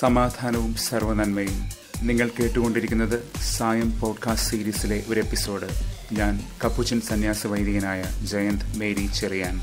സമാധാനവും സർവനന്മയും നിങ്ങൾ കേട്ടുകൊണ്ടിരിക്കുന്നത് സായം പോഡ്കാസ്റ്റ് സീരീസിലെ ഒരു എപ്പിസോഡ് ഞാൻ കപ്പുച്ചൻ സന്യാസ വൈദികനായ ജയന്ത് മേരി ചെറിയാൻ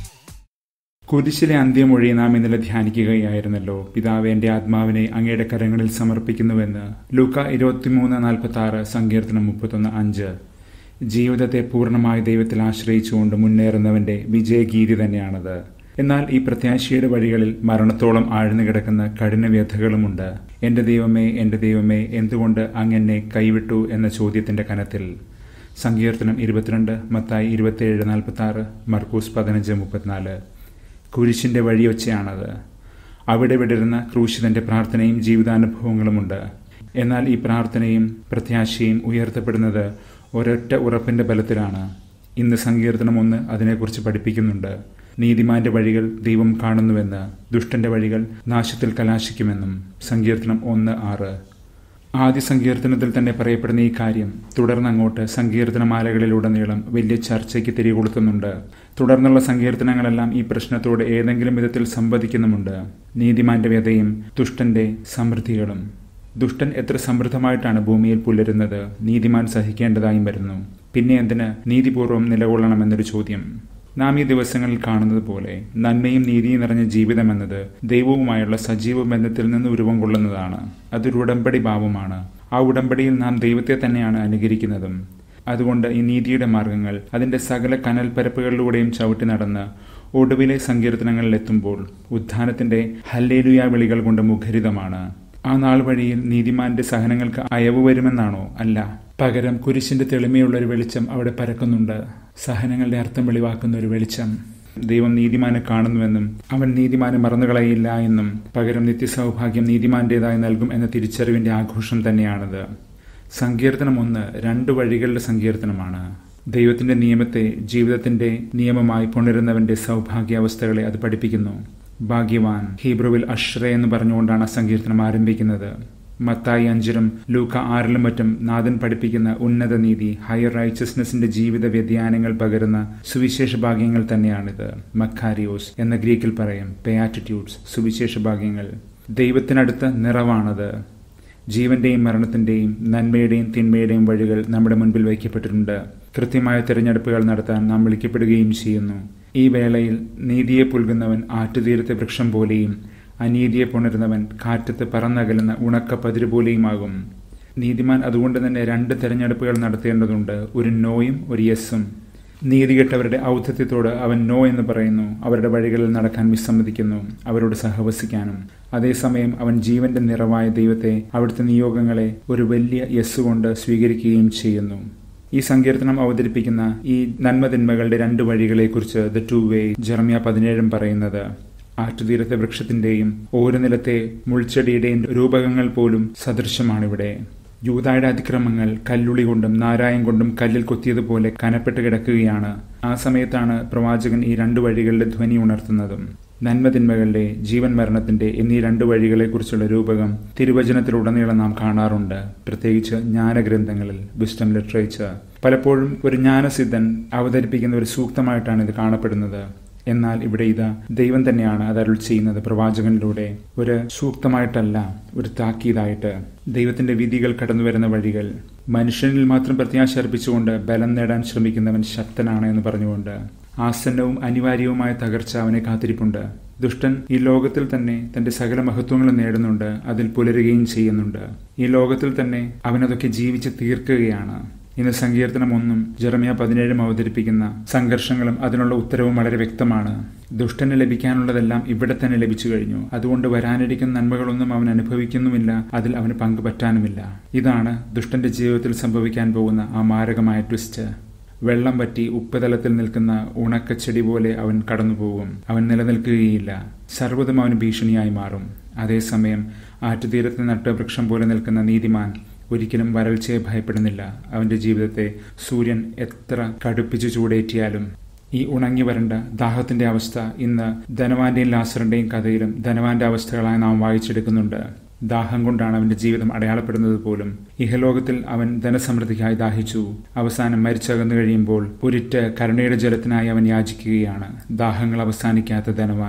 കുരിശിലെ അന്ത്യമൊഴി നാം ഇന്നലെ ധ്യാനിക്കുകയായിരുന്നല്ലോ പിതാവ് എന്റെ ആത്മാവിനെ അങ്ങയുടെ കരങ്ങളിൽ സമർപ്പിക്കുന്നുവെന്ന് ലൂക്ക ഇരുപത്തിമൂന്ന് നാൽപ്പത്തി ആറ് സങ്കീർത്തനം മുപ്പത്തൊന്ന് അഞ്ച് ജീവിതത്തെ പൂർണ്ണമായി ദൈവത്തിൽ ആശ്രയിച്ചുകൊണ്ട് മുന്നേറുന്നവന്റെ വിജയഗീതി തന്നെയാണത് എന്നാൽ ഈ പ്രത്യാശയുടെ വഴികളിൽ മരണത്തോളം ആഴ്ന്നു കിടക്കുന്ന കഠിന വ്യഥകളുമുണ്ട് എന്റെ ദൈവമേ എന്റെ ദൈവമേ എന്തുകൊണ്ട് അങ്ങെന്നെ കൈവിട്ടു എന്ന ചോദ്യത്തിന്റെ കനത്തിൽ സങ്കീർത്തനം ഇരുപത്തിരണ്ട് മത്തായി ഇരുപത്തിയേഴ് നാൽപ്പത്തി ആറ് മർക്കൂസ് പതിനഞ്ച് മുപ്പത്തിനാല് കുരിശിന്റെ വഴിയൊച്ചയാണത് അവിടെ വിടരുന്ന ക്രൂശിതന്റെ പ്രാർത്ഥനയും ജീവിതാനുഭവങ്ങളുമുണ്ട് എന്നാൽ ഈ പ്രാർത്ഥനയും പ്രത്യാശയും ഉയർത്തപ്പെടുന്നത് ഒരൊറ്റ ഉറപ്പിന്റെ ബലത്തിലാണ് ഇന്ന് സങ്കീർത്തനം ഒന്ന് അതിനെക്കുറിച്ച് പഠിപ്പിക്കുന്നുണ്ട് നീതിമാന്റെ വഴികൾ ദൈവം കാണുന്നുവെന്ന് ദുഷ്ടന്റെ വഴികൾ നാശത്തിൽ കലാശിക്കുമെന്നും സങ്കീർത്തനം ഒന്ന് ആറ് ആദ്യ സങ്കീർത്തനത്തിൽ തന്നെ പറയപ്പെടുന്ന ഈ കാര്യം തുടർന്ന് അങ്ങോട്ട് സങ്കീർത്തനമാലകളിലുടനീളം വലിയ ചർച്ചയ്ക്ക് തിരികൊളുത്തുന്നുണ്ട് തുടർന്നുള്ള സങ്കീർത്തനങ്ങളെല്ലാം ഈ പ്രശ്നത്തോട് ഏതെങ്കിലും വിധത്തിൽ സംവദിക്കുന്നുമുണ്ട് നീതിമാന്റെ വ്യതയും ദുഷ്ടന്റെ സമൃദ്ധികളും ദുഷ്ടൻ എത്ര സമൃദ്ധമായിട്ടാണ് ഭൂമിയിൽ പുലരുന്നത് നീതിമാൻ സഹിക്കേണ്ടതായും വരുന്നു പിന്നെ എന്തിന് നീതിപൂർവ്വം നിലകൊള്ളണമെന്നൊരു ചോദ്യം നാം ഈ ദിവസങ്ങളിൽ കാണുന്നത് പോലെ നന്മയും നീതിയും നിറഞ്ഞ ജീവിതമെന്നത് ദൈവവുമായുള്ള സജീവ ബന്ധത്തിൽ നിന്ന് ഉരുവം കൊള്ളുന്നതാണ് അതൊരു ഉടമ്പടി ഭാവമാണ് ആ ഉടമ്പടിയിൽ നാം ദൈവത്തെ തന്നെയാണ് അനുകരിക്കുന്നതും അതുകൊണ്ട് ഈ നീതിയുടെ മാർഗങ്ങൾ അതിന്റെ സകല കനൽപ്പരപ്പുകളിലൂടെയും ചവിട്ടി നടന്ന് ഒടുവിലെ സങ്കീർത്തനങ്ങളിൽ എത്തുമ്പോൾ ഉത്ഥാനത്തിന്റെ ഹല്ലേലുയ വിളികൾ കൊണ്ട് മുഖരിതമാണ് ആ നാൾ വഴിയിൽ നീതിമാന്റെ സഹനങ്ങൾക്ക് അയവ് വരുമെന്നാണോ അല്ല പകരം കുരിശിന്റെ തെളിമയുള്ള ഒരു വെളിച്ചം അവിടെ പരക്കുന്നുണ്ട് സഹനങ്ങളുടെ അർത്ഥം വെളിവാക്കുന്ന ഒരു വെളിച്ചം ദൈവം നീതിമാനെ കാണുന്നുവെന്നും അവൻ നീതിമാനെ മറന്നുകളയില്ല എന്നും പകരം നിത്യസൗഭാഗ്യം നീതിമാന്റേതായി നൽകും എന്ന തിരിച്ചറിവിന്റെ ആഘോഷം തന്നെയാണത് സങ്കീർത്തനം ഒന്ന് രണ്ട് വഴികളുടെ സങ്കീർത്തനമാണ് ദൈവത്തിന്റെ നിയമത്തെ ജീവിതത്തിന്റെ നിയമമായി പുണരുന്നവന്റെ സൗഭാഗ്യാവസ്ഥകളെ അത് പഠിപ്പിക്കുന്നു ഭാഗ്യവാൻ ഹീബ്രുവിൽ അഷ്ര എന്ന് പറഞ്ഞുകൊണ്ടാണ് ആ സങ്കീർത്തനം ആരംഭിക്കുന്നത് മത്തായി അഞ്ചിലും ലൂക്ക ആറിലും മറ്റും നാഥൻ പഠിപ്പിക്കുന്ന ഉന്നത നീതി ഹയർ റൈച്ചസ്നെസിന്റെ ജീവിത വ്യതിയാനങ്ങൾ പകരുന്ന സുവിശേഷ ഭാഗ്യങ്ങൾ തന്നെയാണിത് മക്കാരിയോസ് എന്ന ഗ്രീക്കിൽ പറയും പെയാറ്റിറ്റ്യൂഡ്സ് സുവിശേഷ ഭാഗ്യങ്ങൾ ദൈവത്തിനടുത്ത നിറവാണത് ജീവന്റെയും മരണത്തിന്റെയും നന്മയുടെയും തിന്മയുടെയും വഴികൾ നമ്മുടെ മുൻപിൽ വയ്ക്കപ്പെട്ടിട്ടുണ്ട് കൃത്യമായ തിരഞ്ഞെടുപ്പുകൾ നടത്താൻ നാം വിളിക്കപ്പെടുകയും ചെയ്യുന്നു ഈ വേളയിൽ നീതിയെ പുൽകുന്നവൻ ആറ്റുതീരത്തെ വൃക്ഷം പോലെയും അനീതിയെ പുണരുന്നവൻ കാറ്റത്ത് പറന്നകലുന്ന ഉണക്ക പതിര് പോലെയുമാകും നീതിമാൻ അതുകൊണ്ട് തന്നെ രണ്ട് തെരഞ്ഞെടുപ്പുകൾ നടത്തേണ്ടതുണ്ട് ഒരു നോയും ഒരു യെസ്സും നീതികെട്ടവരുടെ ഔദ്ധത്യത്തോട് അവൻ നോ എന്ന് പറയുന്നു അവരുടെ വഴികളിൽ നടക്കാൻ വിസമ്മതിക്കുന്നു അവരോട് സഹവസിക്കാനും അതേസമയം അവൻ ജീവന്റെ നിറവായ ദൈവത്തെ അവിടുത്തെ നിയോഗങ്ങളെ ഒരു വലിയ യെസ് കൊണ്ട് സ്വീകരിക്കുകയും ചെയ്യുന്നു ഈ സങ്കീർത്തനം അവതരിപ്പിക്കുന്ന ഈ നന്മതിന്മകളുടെ രണ്ട് വഴികളെക്കുറിച്ച് ദ ടു വേ ജർമിയ പതിനേഴും പറയുന്നത് ആറ്റുതീരത്തെ വൃക്ഷത്തിന്റെയും ഓരോ നിലത്തെ മുൾച്ചെടിയുടെയും രൂപകങ്ങൾ പോലും സദൃശമാണിവിടെ യൂതായുടെ അതിക്രമങ്ങൾ കല്ലുളി കൊണ്ടും നാരായം കൊണ്ടും കല്ലിൽ കൊത്തിയതുപോലെ കനപ്പെട്ട് കിടക്കുകയാണ് ആ സമയത്താണ് പ്രവാചകൻ ഈ രണ്ടു വഴികളുടെ ധ്വനി ഉണർത്തുന്നതും നന്മതിന്മകളുടെ ജീവൻ മരണത്തിന്റെ എന്നീ രണ്ട് വഴികളെക്കുറിച്ചുള്ള രൂപകം തിരുവചനത്തിലുടനീളം നാം കാണാറുണ്ട് പ്രത്യേകിച്ച് ജ്ഞാനഗ്രന്ഥങ്ങളിൽ വിസ്റ്റം ലിറ്ററേച്ചർ പലപ്പോഴും ഒരു ജ്ഞാനസിദ്ധൻ അവതരിപ്പിക്കുന്ന ഒരു സൂക്തമായിട്ടാണ് ഇത് കാണപ്പെടുന്നത് എന്നാൽ ഇവിടെ ഇതാ ദൈവം തന്നെയാണ് അത് അരുൾ ചെയ്യുന്നത് പ്രവാചകനിലൂടെ ഒരു സൂക്തമായിട്ടല്ല ഒരു താക്കീതായിട്ട് ദൈവത്തിന്റെ വിധികൾ കടന്നു വരുന്ന വഴികൾ മനുഷ്യനിൽ മാത്രം പ്രത്യാശ അർപ്പിച്ചുകൊണ്ട് ബലം നേടാൻ ശ്രമിക്കുന്നവൻ ശക്തനാണ് എന്ന് പറഞ്ഞുകൊണ്ട് ആസന്നവും അനിവാര്യവുമായ തകർച്ച അവനെ കാത്തിരിപ്പുണ്ട് ദുഷ്ടൻ ഈ ലോകത്തിൽ തന്നെ തന്റെ സകല മഹത്വങ്ങളും നേടുന്നുണ്ട് അതിൽ പുലരുകയും ചെയ്യുന്നുണ്ട് ഈ ലോകത്തിൽ തന്നെ അവനതൊക്കെ ജീവിച്ച് തീർക്കുകയാണ് ഇന്ന് സങ്കീർത്തനം ഒന്നും ജെറമിയ പതിനേഴും അവതരിപ്പിക്കുന്ന സംഘർഷങ്ങളും അതിനുള്ള ഉത്തരവും വളരെ വ്യക്തമാണ് ദുഷ്ടന് ലഭിക്കാനുള്ളതെല്ലാം ഇവിടെ തന്നെ ലഭിച്ചു കഴിഞ്ഞു അതുകൊണ്ട് വരാനിരിക്കുന്ന നന്മകളൊന്നും അവൻ അനുഭവിക്കുന്നുമില്ല അതിൽ അവന് പങ്കുപറ്റാനുമില്ല ഇതാണ് ദുഷ്ടന്റെ ജീവിതത്തിൽ സംഭവിക്കാൻ പോകുന്ന ആ മാരകമായ ട്വിസ്റ്റ് വെള്ളം പറ്റി ഉപ്പുതലത്തിൽ നിൽക്കുന്ന ഉണക്കച്ചെടി പോലെ അവൻ കടന്നുപോകും അവൻ നിലനിൽക്കുകയില്ല സർവ്വതും അവന് ഭീഷണിയായി മാറും അതേസമയം ആറ്റുതീരത്ത് നട്ട വൃക്ഷം പോലെ നിൽക്കുന്ന നീതിമാൻ ഒരിക്കലും വരൾച്ചയെ ഭയപ്പെടുന്നില്ല അവന്റെ ജീവിതത്തെ സൂര്യൻ എത്ര കടുപ്പിച്ചു ചൂടേറ്റിയാലും ഈ ഉണങ്ങി വരണ്ട ദാഹത്തിന്റെ അവസ്ഥ ഇന്ന് ധനവാന്റെയും ലാസറിന്റെയും കഥയിലും ധനവാന്റെ അവസ്ഥകളായി നാം വായിച്ചെടുക്കുന്നുണ്ട് ദാഹം കൊണ്ടാണ് അവന്റെ ജീവിതം അടയാളപ്പെടുന്നത് പോലും ഇഹലോകത്തിൽ അവൻ ധനസമൃദ്ധിക്കായി ദാഹിച്ചു അവസാനം മരിച്ചകന്നു കഴിയുമ്പോൾ ഉരുറ്റ് കരുണയുടെ ജലത്തിനായി അവൻ യാചിക്കുകയാണ് ദാഹങ്ങൾ അവസാനിക്കാത്ത ധനവാൻ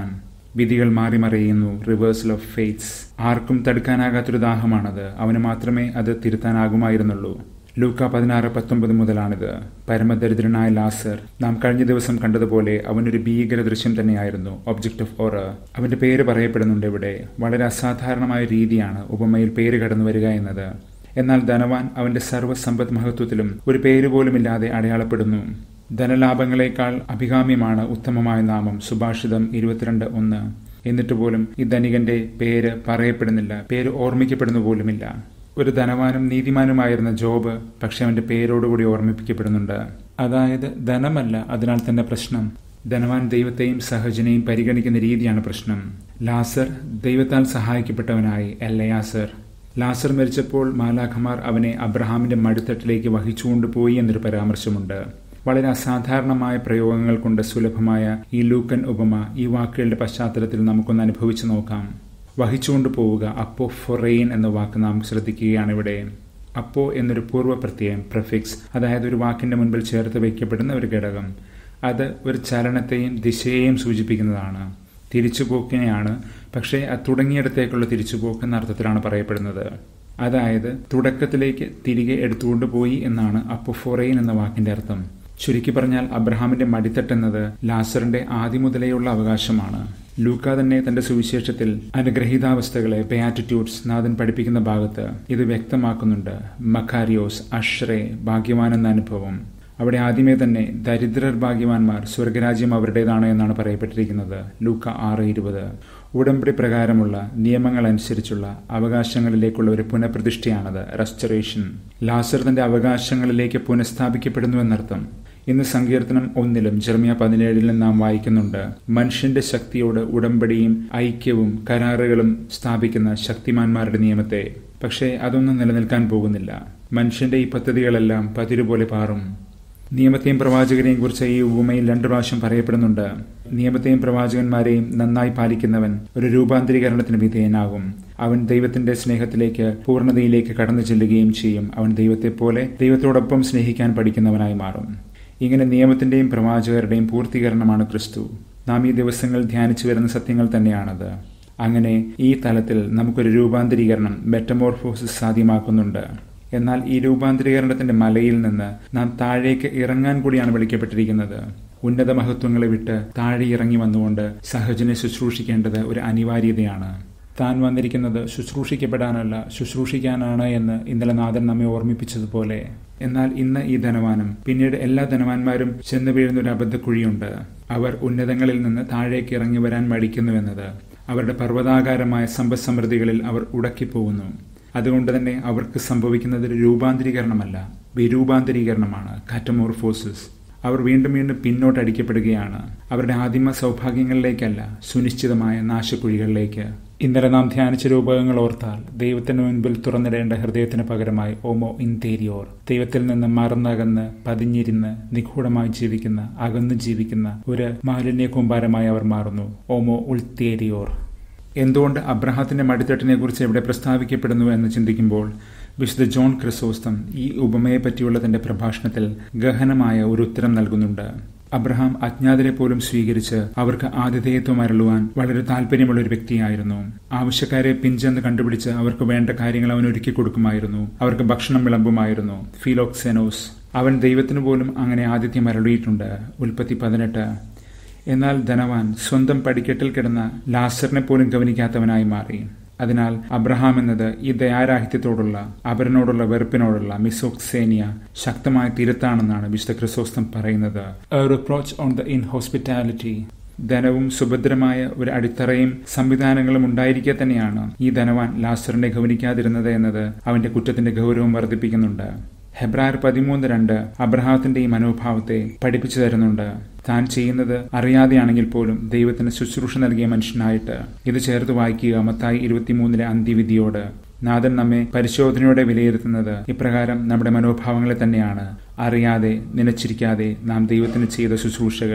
വിധികൾ മാറിമറിയുന്നു റിവേഴ്സൽ ഓഫ് ഫെയ്റ്റ്സ് ആർക്കും തടുക്കാനാകാത്തൊരു ദാഹമാണത് അവന് മാത്രമേ അത് തിരുത്താനാകുമായിരുന്നുള്ളൂ ലൂക്ക പതിനാറ് പത്തൊമ്പത് മുതലാണിത് പരമദരിദ്രനായ ലാസർ നാം കഴിഞ്ഞ ദിവസം കണ്ടതുപോലെ അവനൊരു ഭീകര ദൃശ്യം തന്നെയായിരുന്നു ഒബ്ജക്ട് ഓഫ് ഓറർ അവന്റെ പേര് പറയപ്പെടുന്നുണ്ട് ഇവിടെ വളരെ അസാധാരണമായ രീതിയാണ് ഉപമയിൽ പേര് കടന്നു വരിക എന്നത് എന്നാൽ ധനവാൻ അവന്റെ സർവ്വസമ്പദ് മഹത്വത്തിലും ഒരു പേര് പോലുമില്ലാതെ അടയാളപ്പെടുന്നു ധനലാഭങ്ങളെക്കാൾ അഭികാമ്യമാണ് ഉത്തമമായ നാമം സുഭാഷിതം ഇരുപത്തിരണ്ട് ഒന്ന് എന്നിട്ട് പോലും ഈ ധനികന്റെ പേര് പറയപ്പെടുന്നില്ല പേര് ഓർമ്മിക്കപ്പെടുന്നു പോലുമില്ല ഒരു ധനവാനും നീതിമാനുമായിരുന്ന ജോബ് പക്ഷെ അവന്റെ പേരോടുകൂടി ഓർമ്മിപ്പിക്കപ്പെടുന്നുണ്ട് അതായത് ധനമല്ല അതിനാൽ തന്നെ പ്രശ്നം ധനവാൻ ദൈവത്തെയും സഹജനെയും പരിഗണിക്കുന്ന രീതിയാണ് പ്രശ്നം ലാസർ ദൈവത്താൽ സഹായിക്കപ്പെട്ടവനായി എല്ലയാസർ ലാസർ മരിച്ചപ്പോൾ മാലാഖമാർ അവനെ അബ്രഹാമിന്റെ മടിത്തട്ടിലേക്ക് വഹിച്ചുകൊണ്ടുപോയി എന്നൊരു പരാമർശമുണ്ട് വളരെ അസാധാരണമായ പ്രയോഗങ്ങൾ കൊണ്ട് സുലഭമായ ഈ ലൂക്കൻ ഉപമ ഈ വാക്കുകളുടെ പശ്ചാത്തലത്തിൽ നമുക്കൊന്ന് അനുഭവിച്ചു നോക്കാം വഹിച്ചുകൊണ്ട് പോവുക അപ്പോ ഫൊറെയിൻ എന്ന വാക്ക് നാം ശ്രദ്ധിക്കുകയാണ് ഇവിടെ അപ്പോ എന്നൊരു പൂർവ്വ പ്രത്യയം പ്രഫിക്സ് അതായത് ഒരു വാക്കിന്റെ മുൻപിൽ ചേർത്ത് വയ്ക്കപ്പെടുന്ന ഒരു ഘടകം അത് ഒരു ചലനത്തെയും ദിശയെയും സൂചിപ്പിക്കുന്നതാണ് തിരിച്ചുപോക്കിനെയാണ് പക്ഷേ അത് തുടങ്ങിയിടത്തേക്കുള്ള തിരിച്ചുപോക്ക് എന്ന അർത്ഥത്തിലാണ് പറയപ്പെടുന്നത് അതായത് തുടക്കത്തിലേക്ക് തിരികെ എടുത്തുകൊണ്ട് പോയി എന്നാണ് അപ്പൊഫോറൈൻ എന്ന വാക്കിന്റെ അർത്ഥം ചുരുക്കി പറഞ്ഞാൽ അബ്രഹാമിന്റെ മടിത്തട്ടെന്നത് ലാസറിന്റെ ആദ്യം മുതലേയുള്ള അവകാശമാണ് ലൂക്ക തന്നെ തന്റെ സുവിശേഷത്തിൽ അനുഗ്രഹീതാവസ്ഥകളെ ബയാറ്റിറ്റ്യൂഡ്സ് നാഥൻ പഠിപ്പിക്കുന്ന ഭാഗത്ത് ഇത് വ്യക്തമാക്കുന്നുണ്ട് മക്കാരിയോസ് അഷ്റെ ഭാഗ്യവാൻ എന്ന അനുഭവം അവിടെ ആദ്യമേ തന്നെ ദരിദ്രർ ഭാഗ്യവാന്മാർ സ്വർഗരാജ്യം അവരുടേതാണ് എന്നാണ് പറയപ്പെട്ടിരിക്കുന്നത് ലൂക്ക ആറ് ഇരുപത് ഉടമ്പടി പ്രകാരമുള്ള നിയമങ്ങൾ അനുസരിച്ചുള്ള അവകാശങ്ങളിലേക്കുള്ള ഒരു പുനഃപ്രതിഷ്ഠയാണത് റെസ്റ്റോറേഷൻ ലാസർ തന്റെ അവകാശങ്ങളിലേക്ക് പുനഃസ്ഥാപിക്കപ്പെടുന്നു എന്നർത്ഥം ഇന്ന് സങ്കീർത്തനം ഒന്നിലും ജെർമിയ പതിനേഴിലും നാം വായിക്കുന്നുണ്ട് മനുഷ്യന്റെ ശക്തിയോട് ഉടമ്പടിയും ഐക്യവും കരാറുകളും സ്ഥാപിക്കുന്ന ശക്തിമാന്മാരുടെ നിയമത്തെ പക്ഷേ അതൊന്നും നിലനിൽക്കാൻ പോകുന്നില്ല മനുഷ്യന്റെ ഈ പദ്ധതികളെല്ലാം പതിരുപോലെ പാറും നിയമത്തെയും പ്രവാചകരെയും കുറിച്ച് ഈ ഉപമയിൽ രണ്ടു പ്രാവശ്യം പറയപ്പെടുന്നുണ്ട് നിയമത്തെയും പ്രവാചകന്മാരെയും നന്നായി പാലിക്കുന്നവൻ ഒരു രൂപാന്തരീകരണത്തിന് വിധേയനാകും അവൻ ദൈവത്തിന്റെ സ്നേഹത്തിലേക്ക് പൂർണ്ണതയിലേക്ക് കടന്നു ചെല്ലുകയും ചെയ്യും അവൻ ദൈവത്തെ പോലെ ദൈവത്തോടൊപ്പം സ്നേഹിക്കാൻ പഠിക്കുന്നവനായി മാറും ഇങ്ങനെ നിയമത്തിന്റെയും പ്രവാചകരുടെയും പൂർത്തീകരണമാണ് ക്രിസ്തു നാം ഈ ദിവസങ്ങൾ ധ്യാനിച്ചു വരുന്ന സത്യങ്ങൾ തന്നെയാണത് അങ്ങനെ ഈ തലത്തിൽ നമുക്കൊരു രൂപാന്തരീകരണം മെറ്റമോർഫോസിസ് സാധ്യമാക്കുന്നുണ്ട് എന്നാൽ ഈ രൂപാന്തരീകരണത്തിന്റെ മലയിൽ നിന്ന് നാം താഴേക്ക് ഇറങ്ങാൻ കൂടിയാണ് വിളിക്കപ്പെട്ടിരിക്കുന്നത് ഉന്നത മഹത്വങ്ങളെ വിട്ട് താഴെ ഇറങ്ങി വന്നുകൊണ്ട് സഹജനെ ശുശ്രൂഷിക്കേണ്ടത് ഒരു അനിവാര്യതയാണ് താൻ വന്നിരിക്കുന്നത് ശുശ്രൂഷിക്കപ്പെടാനല്ല ശുശ്രൂഷിക്കാനാണ് എന്ന് ഇന്നലെ നാഥൻ നമ്മെ ഓർമ്മിപ്പിച്ചതുപോലെ എന്നാൽ ഇന്ന് ഈ ധനവാനും പിന്നീട് എല്ലാ ധനവാന്മാരും ചെന്നു വീഴുന്ന ഒരു അബദ്ധക്കുഴിയുണ്ട് അവർ ഉന്നതങ്ങളിൽ നിന്ന് താഴേക്ക് ഇറങ്ങി വരാൻ മടിക്കുന്നുവെന്നത് അവരുടെ പർവ്വതാകാരമായ സമ്പദ് സമൃദ്ധികളിൽ അവർ ഉടക്കിപ്പോകുന്നു അതുകൊണ്ട് തന്നെ അവർക്ക് സംഭവിക്കുന്നത് ഒരു രൂപാന്തരീകരണമല്ല വിരൂപാന്തരീകരണമാണ് കാറ്റമോർഫോസിസ് അവർ വീണ്ടും വീണ്ടും പിന്നോട്ടടിക്കപ്പെടുകയാണ് അവരുടെ ആദിമ സൗഭാഗ്യങ്ങളിലേക്കല്ല സുനിശ്ചിതമായ നാശക്കുഴികളിലേക്ക് ഇന്നലെ നാം ധ്യാനിച്ച രൂപകങ്ങൾ ഓർത്താൽ ദൈവത്തിന് മുൻപിൽ തുറന്നിടേണ്ട ഹൃദയത്തിന് പകരമായി ഓമോ ഇൻതേരിയോർ ദൈവത്തിൽ നിന്ന് മറന്നകന്ന് പതിഞ്ഞിരുന്ന് നിഗൂഢമായി ജീവിക്കുന്ന അകന്നു ജീവിക്കുന്ന ഒരു മാലിന്യ കൂമ്പാരമായി അവർ മാറുന്നു ഓമോ ഉൾത്തേരിയോർ എന്തുകൊണ്ട് അബ്രഹാത്തിന്റെ മടിത്തട്ടിനെ കുറിച്ച് എവിടെ പ്രസ്താവിക്കപ്പെടുന്നു എന്ന് ചിന്തിക്കുമ്പോൾ വിശുദ്ധ ജോൺ ക്രിസോസ്തം ഈ ഉപമയെ പറ്റിയുള്ള തന്റെ പ്രഭാഷണത്തിൽ ഗഹനമായ ഒരു ഉത്തരം നൽകുന്നുണ്ട് അബ്രഹാം അജ്ഞാതരെ പോലും സ്വീകരിച്ച് അവർക്ക് ആതിഥേയത്വം അരളുവാൻ വളരെ താല്പര്യമുള്ള ഒരു വ്യക്തിയായിരുന്നു ആവശ്യക്കാരെ പിഞ്ചെന്ന് കണ്ടുപിടിച്ച് അവർക്ക് വേണ്ട കാര്യങ്ങൾ അവൻ ഒരുക്കി കൊടുക്കുമായിരുന്നു അവർക്ക് ഭക്ഷണം വിളമ്പുമായിരുന്നു ഫിലോക്സെനോസ് അവൻ ദൈവത്തിന് പോലും അങ്ങനെ ആതിഥ്യം അരളിയിട്ടുണ്ട് ഉൽപ്പത്തി പതിനെട്ട് എന്നാൽ ധനവാൻ സ്വന്തം പടിക്കെട്ടിൽ കിടന്ന ലാസറിനെ പോലും ഗവനിക്കാത്തവനായി മാറി അതിനാൽ അബ്രഹാം എന്നത് ഈ ദയാരാഹിത്യത്തോടുള്ള അവരനോടുള്ള വെറുപ്പിനോടുള്ള മിസോക്സേനിയ ശക്തമായ തിരുത്താണെന്നാണ് വിശുദ്ധ ക്രിസോസ്തം പറയുന്നത് റിപ്രോച്ച് ഓൺ ദ ഇൻഹോസ്പിറ്റാലിറ്റി ധനവും സുഭദ്രമായ ഒരു അടിത്തറയും സംവിധാനങ്ങളും ഉണ്ടായിരിക്കെ തന്നെയാണ് ഈ ധനവാൻ ലാസറിനെ ഗവനിക്കാതിരുന്നത് എന്നത് അവന്റെ കുറ്റത്തിന്റെ ഗൗരവം വർദ്ധിപ്പിക്കുന്നുണ്ട് ഹെബ്രായർ പതിമൂന്ന് രണ്ട് അബ്രഹാത്തിന്റെ ഈ മനോഭാവത്തെ പഠിപ്പിച്ചു തരുന്നുണ്ട് താൻ ചെയ്യുന്നത് അറിയാതെയാണെങ്കിൽ പോലും ദൈവത്തിന് ശുശ്രൂഷ നൽകിയ മനുഷ്യനായിട്ട് ഇത് ചേർത്ത് വായിക്കുക മത്തായി ഇരുപത്തിമൂന്നിലെ അന്ത്യവിധിയോട് നാഥൻ നമ്മെ പരിശോധനയോടെ വിലയിരുത്തുന്നത് ഇപ്രകാരം നമ്മുടെ മനോഭാവങ്ങളെ തന്നെയാണ് അറിയാതെ നനച്ചിരിക്കാതെ നാം ദൈവത്തിന് ചെയ്ത ശുശ്രൂഷകൾ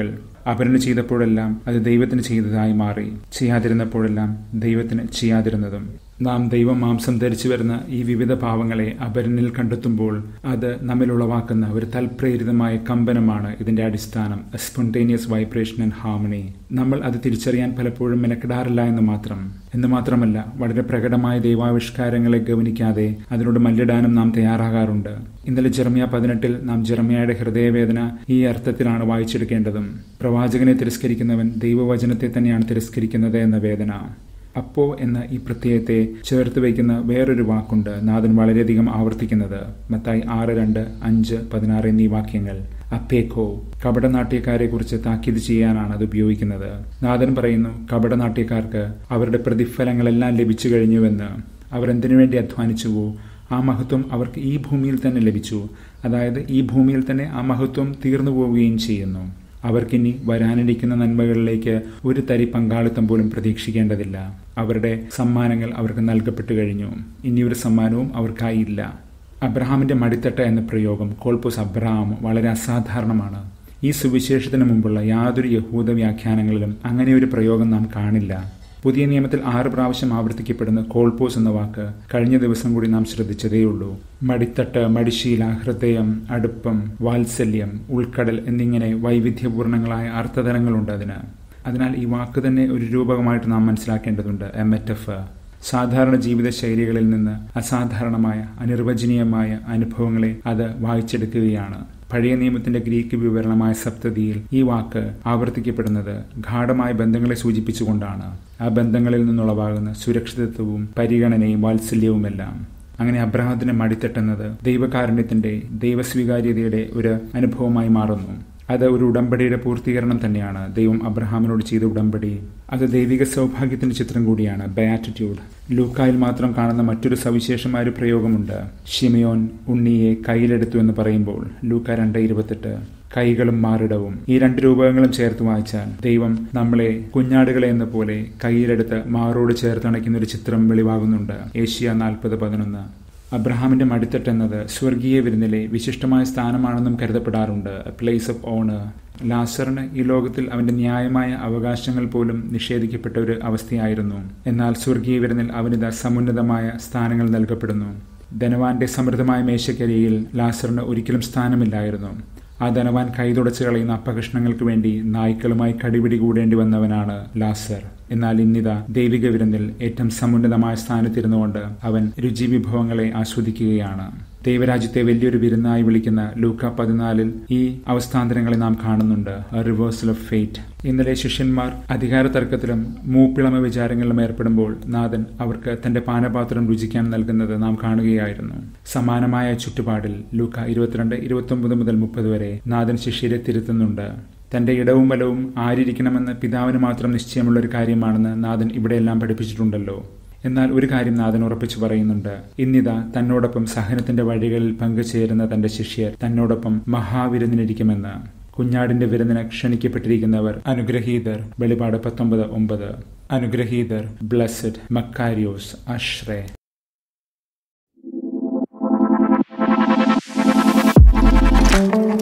അപരന് ചെയ്തപ്പോഴെല്ലാം അത് ദൈവത്തിന് ചെയ്തതായി മാറി ചെയ്യാതിരുന്നപ്പോഴെല്ലാം ദൈവത്തിന് ചെയ്യാതിരുന്നതും നാം ദൈവം മാംസം ധരിച്ചു വരുന്ന ഈ വിവിധ ഭാവങ്ങളെ അപരനിൽ കണ്ടെത്തുമ്പോൾ അത് നമ്മിൽ ഉളവാക്കുന്ന ഒരു തൽപ്രേരിതമായ കമ്പനമാണ് ഇതിന്റെ അടിസ്ഥാനം സ്പോണ്ടേനിയസ് വൈബ്രേഷൻ ആൻഡ് ഹാർമണി നമ്മൾ അത് തിരിച്ചറിയാൻ പലപ്പോഴും മെനക്കെടാറില്ല എന്ന് മാത്രം എന്ന് മാത്രമല്ല വളരെ പ്രകടമായ ദൈവാവിഷ്കാരങ്ങളെ ഗവനിക്കാതെ അതിനോട് മല്ലിടാനും നാം തയ്യാറാകാറുണ്ട് ഇന്നലെ ജെറമിയ പതിനെട്ടിൽ നാം ജെറമിയയുടെ ഹൃദയവേദന ഈ അർത്ഥത്തിലാണ് വായിച്ചെടുക്കേണ്ടതും പ്രവാചകനെ തിരസ്കരിക്കുന്നവൻ ദൈവവചനത്തെ തന്നെയാണ് തിരസ്കരിക്കുന്നത് എന്ന വേദന അപ്പോ എന്ന ഈ പ്രത്യയത്തെ ചേർത്ത് വയ്ക്കുന്ന വേറൊരു വാക്കുണ്ട് നാഥൻ വളരെയധികം ആവർത്തിക്കുന്നത് മത്തായി ആറ് രണ്ട് അഞ്ച് പതിനാറ് എന്നീ വാക്യങ്ങൾ അപ്പേക്കോ കപടനാട്യക്കാരെ കുറിച്ച് താക്കീത് ചെയ്യാനാണ് അത് ഉപയോഗിക്കുന്നത് നാഥൻ പറയുന്നു കപടനാട്യക്കാർക്ക് അവരുടെ പ്രതിഫലങ്ങളെല്ലാം ലഭിച്ചു കഴിഞ്ഞുവെന്ന് അവർ എന്തിനു വേണ്ടി അധ്വാനിച്ചുവോ ആ മഹത്വം അവർക്ക് ഈ ഭൂമിയിൽ തന്നെ ലഭിച്ചു അതായത് ഈ ഭൂമിയിൽ തന്നെ ആ മഹത്വം തീർന്നു പോവുകയും ചെയ്യുന്നു അവർക്കിനി വരാനിരിക്കുന്ന നന്മകളിലേക്ക് ഒരു തരി പങ്കാളിത്തം പോലും പ്രതീക്ഷിക്കേണ്ടതില്ല അവരുടെ സമ്മാനങ്ങൾ അവർക്ക് നൽകപ്പെട്ടു കഴിഞ്ഞു ഇനിയൊരു സമ്മാനവും അവർക്കായില്ല അബ്രഹാമിന്റെ മടിത്തട്ട എന്ന പ്രയോഗം കോൾപ്പോസ് അബ്രഹാം വളരെ അസാധാരണമാണ് ഈ സുവിശേഷത്തിന് മുമ്പുള്ള യാതൊരു യഹൂദ വ്യാഖ്യാനങ്ങളിലും അങ്ങനെ ഒരു പ്രയോഗം നാം കാണില്ല പുതിയ നിയമത്തിൽ ആറ് പ്രാവശ്യം ആവർത്തിക്കപ്പെടുന്ന കോൾപോസ് എന്ന വാക്ക് കഴിഞ്ഞ ദിവസം കൂടി നാം ശ്രദ്ധിച്ചതേയുള്ളൂ മടിത്തട്ട് മടിശീല ഹൃദയം അടുപ്പം വാത്സല്യം ഉൾക്കടൽ എന്നിങ്ങനെ വൈവിധ്യപൂർണങ്ങളായ അർത്ഥതലങ്ങളുണ്ട് അതിന് അതിനാൽ ഈ വാക്ക് തന്നെ ഒരു രൂപകമായിട്ട് നാം മനസ്സിലാക്കേണ്ടതുണ്ട് എ മെറ്റഫ് സാധാരണ ജീവിത ശൈലികളിൽ നിന്ന് അസാധാരണമായ അനിർവചനീയമായ അനുഭവങ്ങളെ അത് വായിച്ചെടുക്കുകയാണ് പഴയ നിയമത്തിന്റെ ഗ്രീക്ക് വിവരണമായ സപ്തതിയിൽ ഈ വാക്ക് ആവർത്തിക്കപ്പെടുന്നത് ഗാഠമായ ബന്ധങ്ങളെ സൂചിപ്പിച്ചുകൊണ്ടാണ് ആ ബന്ധങ്ങളിൽ നിന്നുളവാകുന്ന സുരക്ഷിതത്വവും പരിഗണനയും വാത്സല്യവുമെല്ലാം അങ്ങനെ അബ്രഹത്തിന്റെ മടിത്തട്ടുന്നത് ദൈവകാരുണ്യത്തിന്റെ ദൈവസ്വീകാര്യതയുടെ ഒരു അനുഭവമായി മാറുന്നു അത് ഒരു ഉടമ്പടിയുടെ പൂർത്തീകരണം തന്നെയാണ് ദൈവം അബ്രഹാമിനോട് ചെയ്ത ഉടമ്പടി അത് ദൈവിക സൗഭാഗ്യത്തിന്റെ ചിത്രം കൂടിയാണ് ബയാറ്റിറ്റ്യൂഡ് ലൂക്കായിൽ മാത്രം കാണുന്ന മറ്റൊരു സവിശേഷമായ ഒരു പ്രയോഗമുണ്ട് ഷിമിയോൻ ഉണ്ണിയെ കയ്യിലെടുത്തു എന്ന് പറയുമ്പോൾ ലൂക്ക രണ്ട് ഇരുപത്തെട്ട് കൈകളും മാറിടവും ഈ രണ്ട് രൂപങ്ങളും ചേർത്ത് വായിച്ചാൽ ദൈവം നമ്മളെ കുഞ്ഞാടുകളെ എന്ന പോലെ കയ്യിലെടുത്ത് മാറോട് ചേർത്തണയ്ക്കുന്ന ഒരു ചിത്രം വെളിവാകുന്നുണ്ട് ഏഷ്യ നാൽപ്പത് പതിനൊന്ന് അബ്രഹാമിന്റെ മടിത്തട്ട് എന്നത് സ്വർഗീയ വിരുന്നിലെ വിശിഷ്ടമായ സ്ഥാനമാണെന്നും കരുതപ്പെടാറുണ്ട് പ്ലേസ് ഓഫ് ഓണർ ലാസറിന് ഈ ലോകത്തിൽ അവന്റെ ന്യായമായ അവകാശങ്ങൾ പോലും നിഷേധിക്കപ്പെട്ട ഒരു അവസ്ഥയായിരുന്നു എന്നാൽ സ്വർഗീയ വിരുന്നിൽ അവനിത് സമുന്നതമായ സ്ഥാനങ്ങൾ നൽകപ്പെടുന്നു ധനവാന്റെ സമൃദ്ധമായ മേശക്കരിയിൽ ലാസറിന് ഒരിക്കലും സ്ഥാനമില്ലായിരുന്നു ആ ധനവാൻ കൈതുടച്ചു കളയുന്ന അപ്പകഷ്ണങ്ങൾക്ക് വേണ്ടി നായ്ക്കളുമായി കടിപിടി കൂടേണ്ടി വന്നവനാണ് ലാസർ എന്നാൽ ഇന്നിതാ ദൈവിക വിരുന്നിൽ ഏറ്റവും സമുന്നതമായ സ്ഥാനത്തിരുന്നുകൊണ്ട് അവൻ രുചി വിഭവങ്ങളെ ആസ്വദിക്കുകയാണ് ദൈവരാജ്യത്തെ വലിയൊരു വിരുന്നായി വിളിക്കുന്ന ലൂക്ക പതിനാലിൽ ഈ അവസ്ഥാന്തരങ്ങളെ നാം കാണുന്നുണ്ട് റിവേഴ്സൽ ഓഫ് ഫെയ്റ്റ് ഇന്നലെ ശിഷ്യന്മാർ അധികാര തർക്കത്തിലും മൂപ്പിളമ വിചാരങ്ങളിലും ഏർപ്പെടുമ്പോൾ നാഥൻ അവർക്ക് തന്റെ പാനപാത്രം രുചിക്കാൻ നൽകുന്നത് നാം കാണുകയായിരുന്നു സമാനമായ ചുറ്റുപാടിൽ ലൂക്ക ഇരുപത്തിരണ്ട് ഇരുപത്തി മുതൽ മുപ്പത് വരെ നാഥൻ ശിഷ്യരെ തിരുത്തുന്നുണ്ട് തന്റെ ഇടവും വലവും ആരിയിരിക്കണമെന്ന് പിതാവിന് മാത്രം നിശ്ചയമുള്ള ഒരു കാര്യമാണെന്ന് നാഥൻ ഇവിടെയെല്ലാം പഠിപ്പിച്ചിട്ടുണ്ടല്ലോ എന്നാൽ ഒരു കാര്യം നാഥൻ ഉറപ്പിച്ചു പറയുന്നുണ്ട് ഇന്നിതാ തന്നോടൊപ്പം സഹനത്തിന്റെ വഴികളിൽ പങ്കുചേരുന്ന തന്റെ ശിഷ്യർ തന്നോടൊപ്പം മഹാവിരുന്നിനിരിക്കുമെന്ന് കുഞ്ഞാടിന്റെ വിരുന്നിന് ക്ഷണിക്കപ്പെട്ടിരിക്കുന്നവർ അനുഗ്രഹീതർ വെളിപാട് പത്തൊമ്പത് ഒമ്പത് അനുഗ്രഹീതർ ബ്ലസ്ഡ് മക്കാരിയോസ് അഷ്റേ thank you